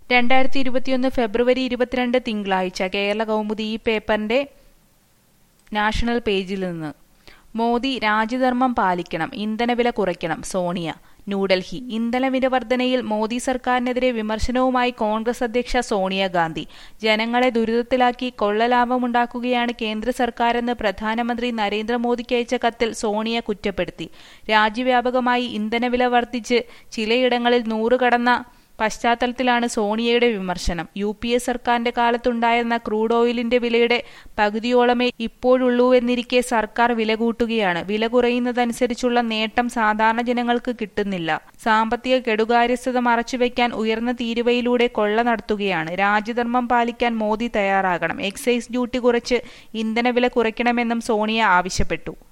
രണ്ടായിരത്തി ഇരുപത്തിയൊന്ന് ഫെബ്രുവരി ഇരുപത്തിരണ്ട് തിങ്കളാഴ്ച കേരള കൗമുദി ഈ പേപ്പറിന്റെ നാഷണൽ പേജിൽ നിന്ന് മോദി രാജ്യധർമ്മം പാലിക്കണം ഇന്ധനവില കുറയ്ക്കണം സോണിയ ന്യൂഡൽഹി ഇന്ധനവില വർധനയിൽ മോദി സർക്കാരിനെതിരെ വിമർശനവുമായി കോൺഗ്രസ് അധ്യക്ഷ സോണിയാഗാന്ധി ജനങ്ങളെ ദുരിതത്തിലാക്കി കൊള്ളലാഭമുണ്ടാക്കുകയാണ് കേന്ദ്ര സർക്കാരെന്ന് പ്രധാനമന്ത്രി നരേന്ദ്രമോദിക്ക് അയച്ച കത്തിൽ സോണിയ കുറ്റപ്പെടുത്തി രാജ്യവ്യാപകമായി ഇന്ധനവില വർദ്ധിച്ച് ചിലയിടങ്ങളിൽ നൂറ് കടന്ന പശ്ചാത്തലത്തിലാണ് സോണിയയുടെ വിമർശനം യു പി എ സർക്കാരിന്റെ കാലത്തുണ്ടായിരുന്ന ക്രൂഡ് ഓയിലിന്റെ വിലയുടെ പകുതിയോളമേ ഇപ്പോഴുള്ളൂവെന്നിരിക്കെ സർക്കാർ വില കൂട്ടുകയാണ് വില കുറയുന്നതനുസരിച്ചുള്ള നേട്ടം സാധാരണ ജനങ്ങൾക്ക് കിട്ടുന്നില്ല സാമ്പത്തിക കെടുകാര്യസ്ഥത മറച്ചുവെക്കാൻ ഉയർന്ന തീരുവയിലൂടെ കൊള്ള നടത്തുകയാണ് രാജ്യധർമ്മം പാലിക്കാൻ മോദി തയ്യാറാകണം എക്സൈസ് ഡ്യൂട്ടി കുറച്ച് ഇന്ധനവില കുറയ്ക്കണമെന്നും സോണിയ ആവശ്യപ്പെട്ടു